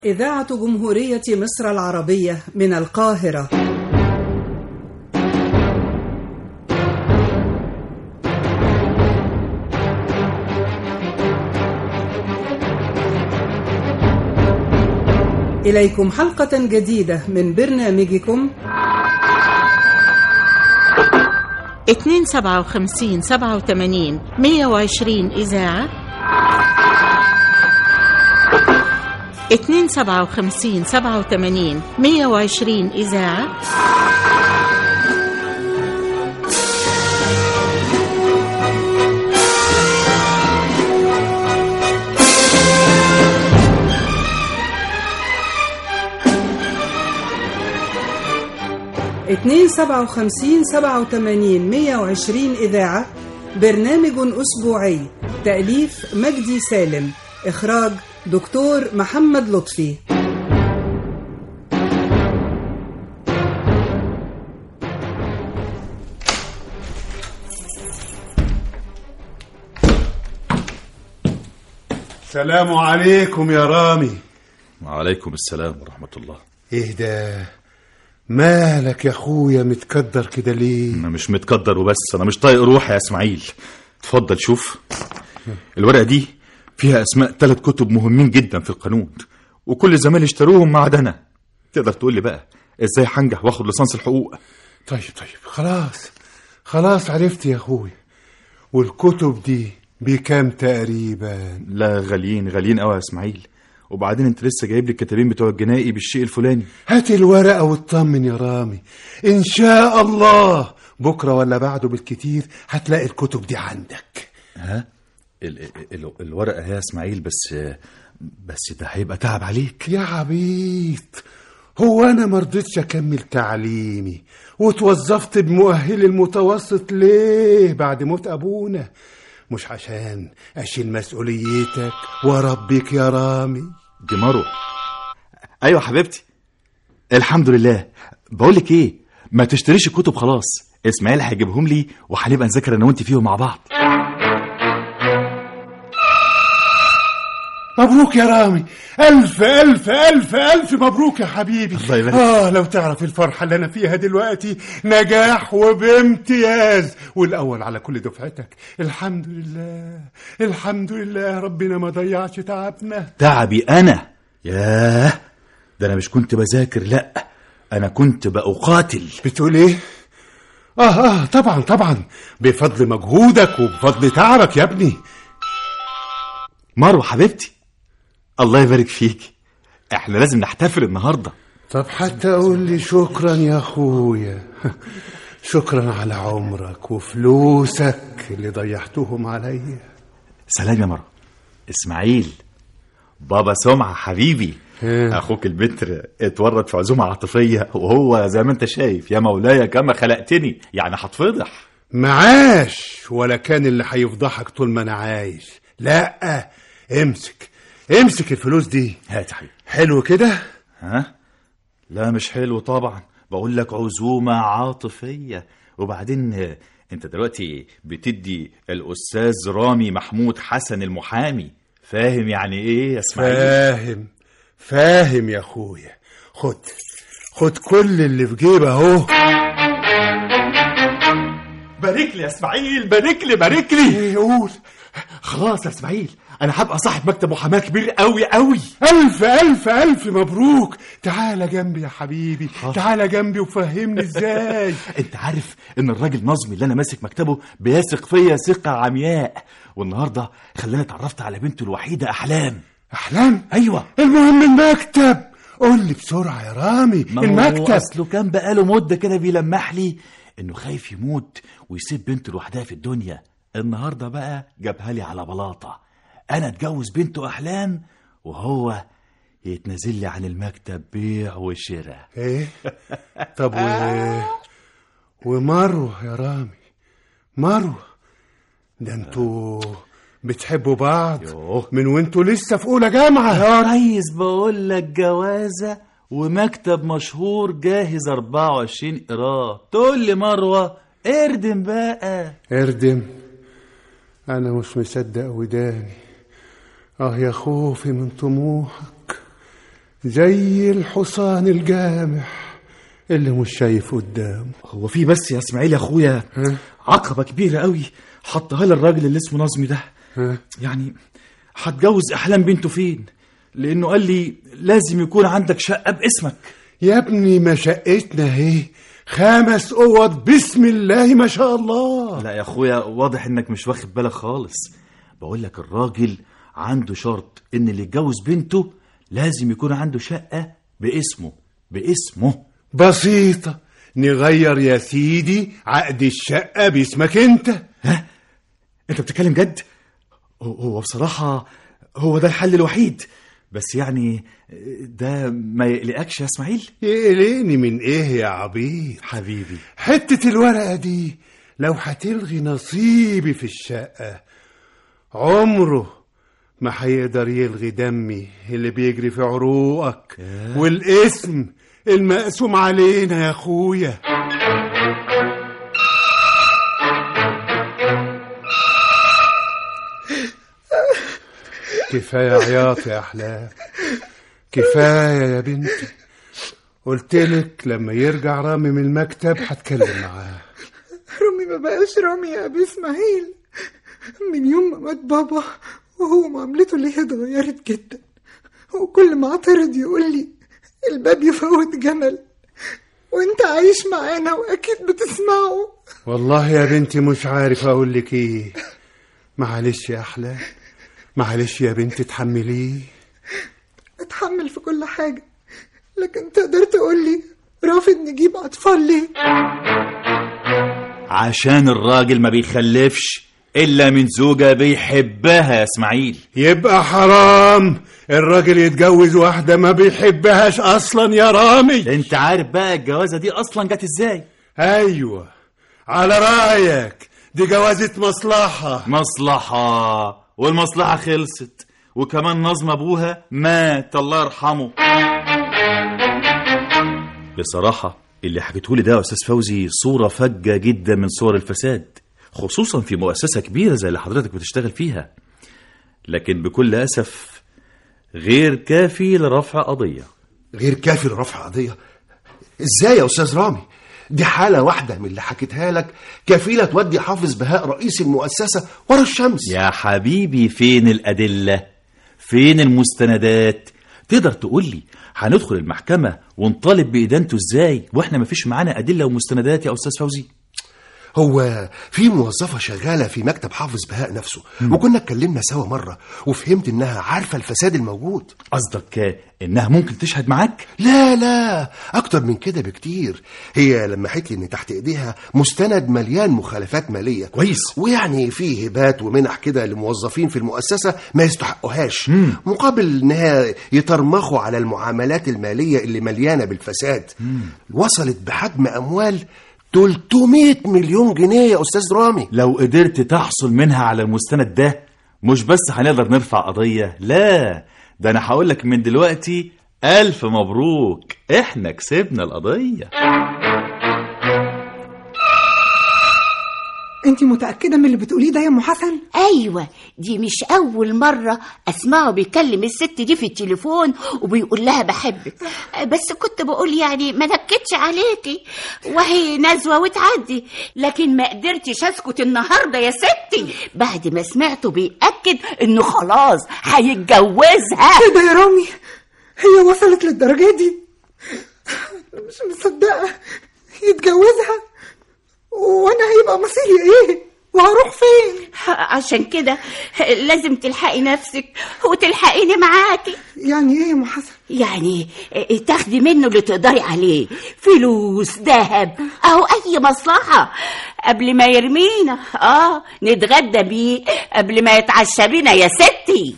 إذاعة جمهورية مصر العربية من القاهرة إليكم حلقة جديدة من برنامجكم اتنين سبعة وخمسين سبعة وتمانين مية وعشرين إذاعة اتنين سبعة وخمسين سبعة وتمانين مية وعشرين إذاعة اتنين سبعة وخمسين سبعة وتمانين مية وعشرين إذاعة برنامج أسبوعي تأليف مجدي سالم إخراج دكتور محمد لطفي السلام عليكم يا رامي وعليكم السلام ورحمة الله ايه ده مالك يا اخويا متكدر كده ليه أنا مش متقدر وبس أنا مش طايق روحي يا إسماعيل اتفضل شوف الورقة دي فيها أسماء ثلاث كتب مهمين جدا في القانون وكل زمايلي اشتروهم ما عدا أنا تقدر تقول لي بقى إزاي هنجح وآخد ليسانس الحقوق طيب طيب خلاص خلاص عرفت يا اخويا والكتب دي بكام تقريبا لا غاليين غاليين قوي يا إسماعيل وبعدين أنت لسه جايب لي الكتابين بتوع الجنائي بالشيء الفلاني هات الورقة واطمن يا رامي ان شاء الله بكرة ولا بعده بالكتير هتلاقي الكتب دي عندك ها ال ال ال الورقة هي يا إسماعيل بس بس ده هيبقى تعب عليك يا عبيط هو انا مرضتش اكمل تعليمي وتوظفت بمؤهل المتوسط ليه بعد موت ابونا مش عشان اشيل مسؤوليتك واربيك يا رامي دي مروة ايوه حبيبتي الحمد لله بقول لك ايه ما تشتريش الكتب خلاص اسماعيل هيجيبهم لي وهنبقى نذاكر انا وانت فيهم مع بعض مبروك يا رامي ألف ألف ألف ألف مبروك يا حبيبي الله يبارك آه لو تعرف الفرحة اللي أنا فيها دلوقتي نجاح وبامتياز والأول على كل دفعتك الحمد لله الحمد لله ربنا ما ضيعش تعبنا تعبي انا ياه ده انا مش كنت بذاكر لا انا كنت بقاتل بتقول إيه؟ آه آه طبعا طبعا بفضل مجهودك وبفضل تعبك يا ابني مروة حبيبتي الله يبارك فيك احنا لازم نحتفل النهارده طب حتى قول لي شكرا يا أخويا شكرا على عمرك وفلوسك اللي ضيعتهم عليا سلام يا مروة اسماعيل بابا سمعة حبيبي إيه؟ اخوك البتر اتورط في عزومة عاطفية وهو زي ما انت شايف يا مولاي كما خلقتني يعني هتفضح معاش ولا كان اللي هيفضحك طول ما انا عايش لا امسك امسك الفلوس دي هات يا حبيبي حلو كده ها لا مش حلو طبعا بقول لك عزومة عاطفية وبعدين آه، انت دلوقتي بتدي الاستاذ رامي محمود حسن المحامي فاهم يعني ايه يا اسماعيل فاهم فاهم يا اخويا خد خد كل اللي في جيبه اهو بارك لي يا اسماعيل بارك لي بارك لي ايه قول خلاص يا اسماعيل انا هبقى صاحب مكتب محاماه كبير قوي قوي ألف ألف ألف مبروك تعالى جنبي يا حبيبي تعالى جنبي وفهمني ازاي انت عارف ان الراجل نظمي اللي انا ماسك مكتبه بيثق فيا ثقه عمياء والنهارده خلاني اتعرفت على بنته الوحيده احلام أحلام ايوه المهم المكتب قول لي بسرعة يا رامي ما هو المكتب اصله كان بقاله مده كده بيلمح لي انه خايف يموت ويسيب بنته لوحدها في الدنيا النهارده بقى جابها لي على بلاطه انا اتجوز بنته احلام وهو يتنازل لي عن المكتب بيع وشراء ايه طب و ومروه يا رامي مروه ده انتوا بتحبوا بعض يوه. من وانتوا لسه في اولى جامعه يا ريس بقول لك جوازة ومكتب مشهور جاهز 24 قراء تقول لي مروة اردم بقى اردم انا مش مصدق وداني اه يا خوفي من طموحك زي الحصان الجامح اللي مش شايف قدامه هو في بس يا اسماعيل يا اخويا عقبه كبيره قوي حطها لي الراجل اللي اسمه نظمي ده ها؟ يعني هتجوز احلام بنته فين لانه قال لي لازم يكون عندك شقه باسمك يا ابني ما شقتنا اهي خمس اوض بسم الله ما شاء الله لا يا اخويا واضح انك مش واخد بالك خالص بقول لك الراجل عنده شرط ان اللي يتجوز بنته لازم يكون عنده شقه باسمه باسمه بسيطة نغير يا سيدي عقد الشقة باسمك انت ها انت بتتكلم جد هو- هو بصراحه هو ده الحل الوحيد بس يعني ده ما يقلقكش يا اسماعيل يقلقني من ايه يا عبيط حبيبي حتة الورقة دي لو هتلغي نصيبي في الشقة عمره ما هيقدر يلغي دمي اللي بيجري في عروقك والاسم المقسوم علينا يا اخويا كفاية عياط يا أحلام كفاية يا بنتي قلتلك لما يرجع رامي من المكتب هتكلم معاه رامي ما بقاش رامي يا أبي إسماعيل من يوم ما مات بابا وهو معاملته ليا اتغيرت جدا وكل ما اعترض يقول لي الباب يفوت جمل وانت عايش معانا واكيد بتسمعه والله يا بنتي مش عارف اقول لك ايه معلش يا احلام معلش يا بنتي تحمليه اتحمل في كل حاجة لكن تقدر تقول لي رافض نجيب أطفال ليه؟ عشان الراجل ما بيخلفش الا من زوجه بيحبها يا اسماعيل يبقى حرام الراجل يتجوز واحدة ما بيحبهاش أصلا يا رامي انت عارف بقى الجوازه دي اصلا جت ازاي أيوة على رأيك دي جوازة مصلحة مصلحه والمصلحه خلصت وكمان نظم ابوها مات الله يرحمه بصراحه اللي حكيته لي ده يا استاذ فوزي صوره فجه جدا من صور الفساد خصوصا في مؤسسه كبيره زي اللي حضرتك بتشتغل فيها لكن بكل اسف غير كافي لرفع قضيه غير كافي لرفع قضية ازاي يا استاذ رامي دي حالة واحدة من اللي حكيتها لك كفيلة تودي حافظ بهاء رئيس المؤسسة ورا الشمس يا حبيبي فين الأدلة؟ فين المستندات؟ تقدر تقول لي هندخل المحكمة ونطالب بإدانته إزاي وإحنا مفيش معانا أدلة ومستندات يا أستاذ فوزي؟ هو في موظفة شغالة في مكتب حافظ بهاء نفسه وكنا اتكلمنا سوا مرة وفهمت انها عارفة الفساد الموجود قصدك إنها ممكن تشهد معاك؟ لا لا اكتر من كده بكتير هي لمحت لي ان تحت ايديها مستند مليان مخالفات ماليه كويس. ويعني فيه هبات ومنح كده لموظفين في المؤسسه ما يستحقوهاش مقابل انها يترمخوا على المعاملات الماليه اللي مليانه بالفساد وصلت بحجم اموال 300 مليون جنيه يا استاذ رامي لو قدرت تحصل منها على المستند ده مش بس هنقدر نرفع قضية لا ده أنا هقول لك من دلوقتي ألف مبروك إحنا كسبنا القضية انت متأكدة من اللي بتقوليه ده يا ام حسن؟ ايوه دي مش اول مره اسمعه بيكلم الست دي في التليفون وبيقول لها بحبك بس كنت بقول يعني ما نكدش عليكي وهي نزوه وتعدي لكن ما قدرتش اسكت النهارده يا ستي بعد ما سمعته بيأكد انه خلاص هيتجوزها ايه ده يا رامي؟ هي وصلت للدرجة دي؟ أنا مش مصدقة يتجوزها وانا هيبقى مصيري ايه؟ وهروح فين؟ عشان كده لازم تلحقي نفسك وتلحقيني معاكي يعني ايه يا ام حسن؟ يعني تاخدي منه اللي تقدري عليه فلوس ذهب او اي مصلحه قبل ما يرمينا اه نتغدى بيه قبل ما يتعشى بينا يا ستي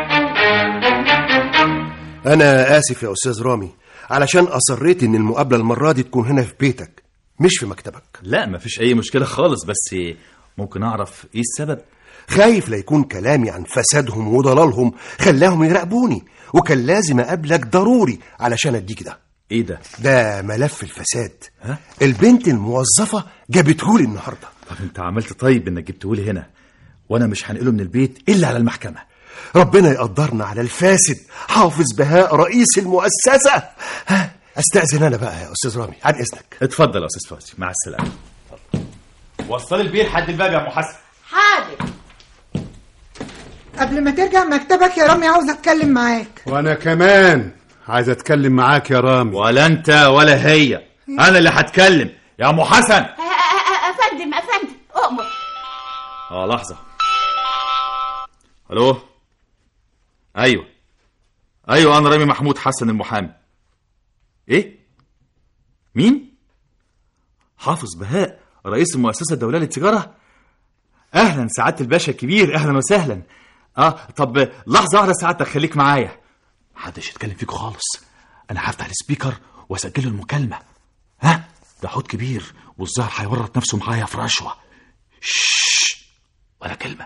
انا اسف يا استاذ رامي علشان اصريت ان المقابله المره دي تكون هنا في بيتك مش في مكتبك لا مفيش أي مشكلة خالص بس ممكن أعرف إيه السبب؟ خايف لا يكون كلامي عن فسادهم وضلالهم خلاهم يراقبوني وكان لازم اقابلك ضروري علشان اديك ده إيه ده؟ ده ملف الفساد ها؟ البنت الموظفه جابتهولي النهارده طب أنت عملت طيب إنك جبتهولي هنا وأنا مش هنقله من البيت إلا على المحكمة ربنا يقدرنا على الفاسد حافظ بهاء رئيس المؤسسة ها استأذن أنا بقى يا أستاذ رامي عن إذنك اتفضل يا استاذ فوزي مع السلامه وصل البير لحد الباب يا ام حسن حاضر قبل ما ترجع مكتبك يا رامي عاوز اتكلم معاك وانا كمان عايز اتكلم معاك يا رامي ولا انت ولا هي انا اللي هتكلم يا ام حسن أ- أ- أ- افندم افندم اؤمر اه لحظه الو ايوه ايوه انا رامي محمود حسن المحامي ايه مين حافظ بهاء رئيس المؤسسه الدوليه للتجاره اهلا سعاده الباشا الكبير اهلا وسهلا اه طب لحظه واحده سعادتك خليك معايا محدش يتكلم فيك خالص انا هفتح السبيكر واسجل له المكالمه ها ده حوت كبير والظاهر هيورط نفسه معايا في رشوه شش ولا كلمه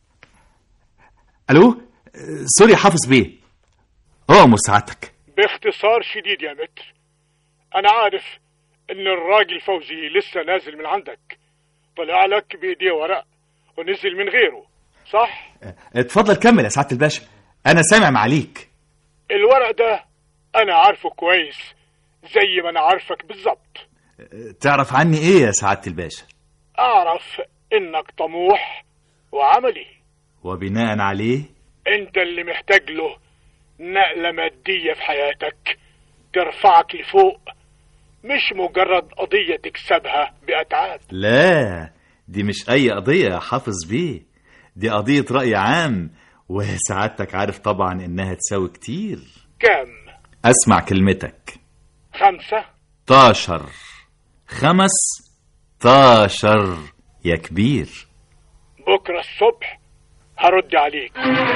الو آه، سوري يا حافظ بيه اؤمر سعادتك باختصار شديد يا متر انا عارف ان الراجل فوزي لسه نازل من عندك طلع لك بايديه ورق ونزل من غيره صح اتفضل كمل يا سعاده الباشا انا سامع معاليك الورق ده انا عارفه كويس زي ما انا عارفك بالظبط تعرف عني ايه يا سعاده الباشا اعرف انك طموح وعملي وبناء عليه انت اللي محتاج له نقلة مادية في حياتك ترفعك لفوق مش مجرد قضية تكسبها بأتعاب لا دي مش اي قضيه يا حافظ بيه دي قضيه راي عام وسعادتك عارف طبعا انها تساوي كتير كام اسمع كلمتك خمسة طاشر خمس طاشر يا كبير بكرة الصبح هرد عليك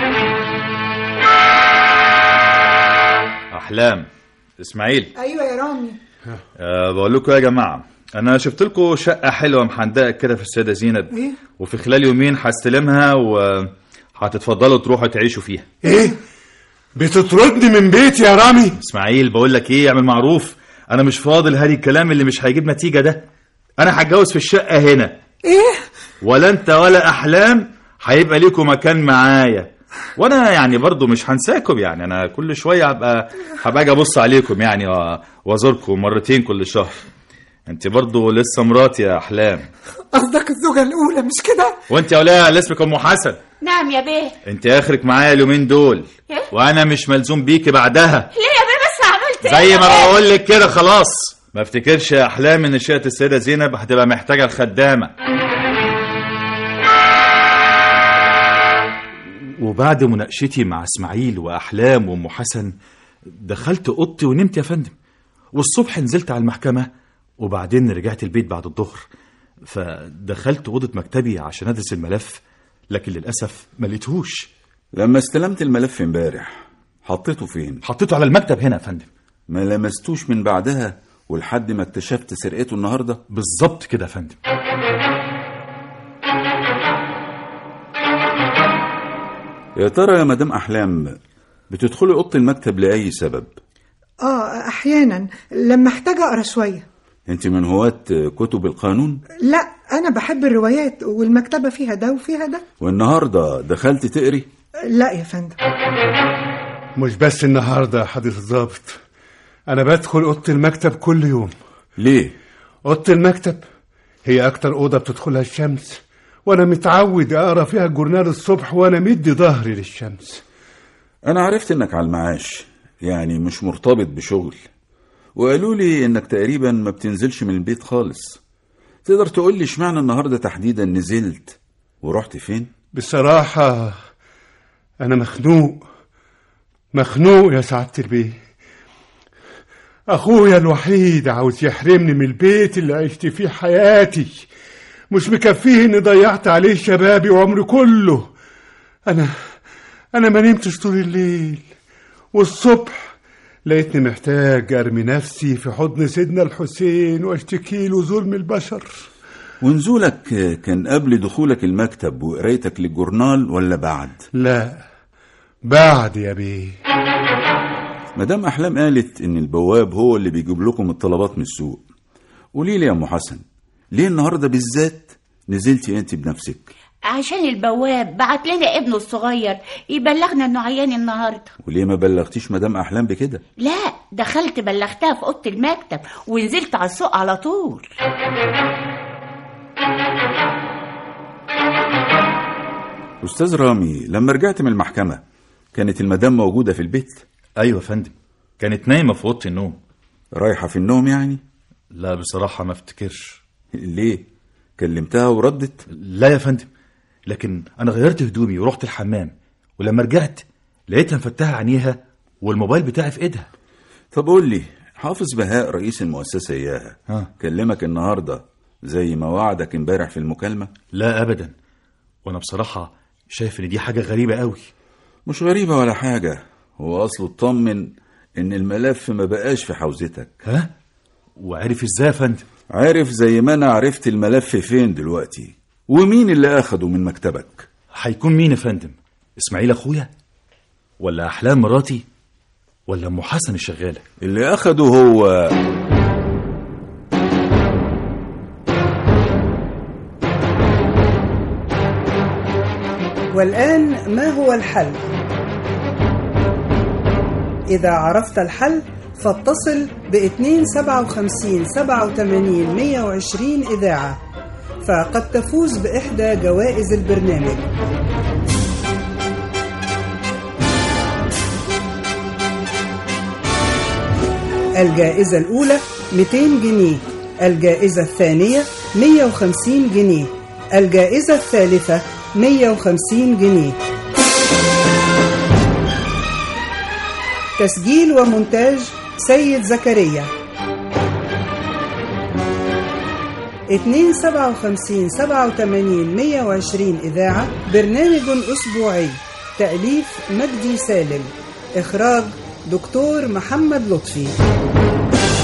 احلام اسماعيل ايوه يا رامي أه بقول لكم يا جماعه انا شفت لكم شقه حلوه محندقه كده في السيده زينب إيه؟ وفي خلال يومين هستلمها وهتتفضلوا تروحوا تعيشوا فيها ايه بتطردني من بيتي يا رامي اسماعيل بقول لك ايه اعمل معروف انا مش فاضل هذه الكلام اللي مش هيجيب نتيجه ده انا هتجوز في الشقه هنا ايه ولا انت ولا احلام هيبقى ليكم مكان معايا وانا يعني برضو مش هنساكم يعني انا كل شويه هبقى هبقى اجي ابص عليكم يعني و- وازوركم مرتين كل شهر انت برضو لسه مراتي يا احلام قصدك الزوجة الأولى مش كده؟ وانت يا ولاء اللي اسمك ام حسن نعم يا بيه انت اخرك معايا اليومين دول إيه؟ وانا مش ملزوم بيكي بعدها ليه يا بيه بس عملت ايه زي يا ما بيه؟ بقول لك كده خلاص ما افتكرش يا احلام ان شقه السيده زينب هتبقى محتاجه الخدامه وبعد مناقشتي مع اسماعيل واحلام وام حسن دخلت اوضتي ونمت يا فندم والصبح نزلت على المحكمه وبعدين رجعت البيت بعد الظهر فدخلت اوضه مكتبي عشان ادرس الملف لكن للاسف ما لقيتهوش لما استلمت الملف امبارح حطيته فين حطيته على المكتب هنا يا فندم ما لمستوش من بعدها ولحد ما اكتشفت سرقته النهارده بالظبط كده يا فندم يا ترى يا مدام احلام بتدخلي اوضه المكتب لاي سبب اه احيانا لما احتاج اقرا شويه انت من هواة كتب القانون لا انا بحب الروايات والمكتبه فيها ده وفيها ده والنهارده دخلت تقري لا يا فندم مش بس النهارده يا حضرة الضابط انا بدخل اوضه المكتب كل يوم ليه اوضه المكتب هي اكتر اوضه بتدخلها الشمس وانا متعود اقرا فيها الجورنال الصبح وانا مدي ظهري للشمس انا عرفت انك على المعاش يعني مش مرتبط بشغل وقالوا لي انك تقريبا ما بتنزلش من البيت خالص تقدر تقول لي اشمعنى النهارده تحديدا نزلت ورحت فين بصراحه انا مخنوق مخنوق يا سعاده البيه اخويا الوحيد عاوز يحرمني من البيت اللي عشت فيه حياتي مش مكفيه اني ضيعت عليه شبابي وعمري كله انا انا ما نمتش طول الليل والصبح لقيتني محتاج ارمي نفسي في حضن سيدنا الحسين واشتكي له ظلم البشر ونزولك كان قبل دخولك المكتب وقرايتك للجورنال ولا بعد لا بعد يا بيه مدام احلام قالت ان البواب هو اللي بيجيب لكم الطلبات من السوق قولي لي يا ام حسن ليه النهارده بالذات نزلتي انت بنفسك عشان البواب بعت لنا ابنه الصغير يبلغنا انه عيان النهارده وليه ما بلغتيش مدام احلام بكده لا دخلت بلغتها في اوضه المكتب ونزلت على السوق على طول استاذ رامي لما رجعت من المحكمه كانت المدام موجوده في البيت ايوه يا فندم كانت نايمه في اوضه النوم رايحه في النوم يعني لا بصراحه ما افتكرش ليه كلمتها وردت لا يا فندم لكن انا غيرت هدومي ورحت الحمام ولما رجعت لقيتها مفتحه عينيها والموبايل بتاعي في ايدها طب قول لي حافظ بهاء رئيس المؤسسه اياها ها. كلمك النهارده زي ما وعدك امبارح في المكالمه لا ابدا وانا بصراحه شايف ان دي حاجه غريبه قوي مش غريبه ولا حاجه هو اصله اطمن ان الملف ما بقاش في حوزتك ها وعرف ازاي يا فندم عارف زي ما انا عرفت الملف فين دلوقتي ومين اللي اخده من مكتبك هيكون مين يا فندم اسماعيل اخويا ولا احلام مراتي ولا ام حسن الشغاله اللي اخده هو والآن ما هو الحل؟ إذا عرفت الحل فاتصل ب 257 87 120 إذاعة فقد تفوز بإحدى جوائز البرنامج الجائزة الأولى 200 جنيه الجائزة الثانية 150 جنيه الجائزة الثالثة 150 جنيه تسجيل ومونتاج سيد زكريا 257 87 120 إذاعة برنامج أسبوعي تأليف مجدي سالم إخراج دكتور محمد لطفي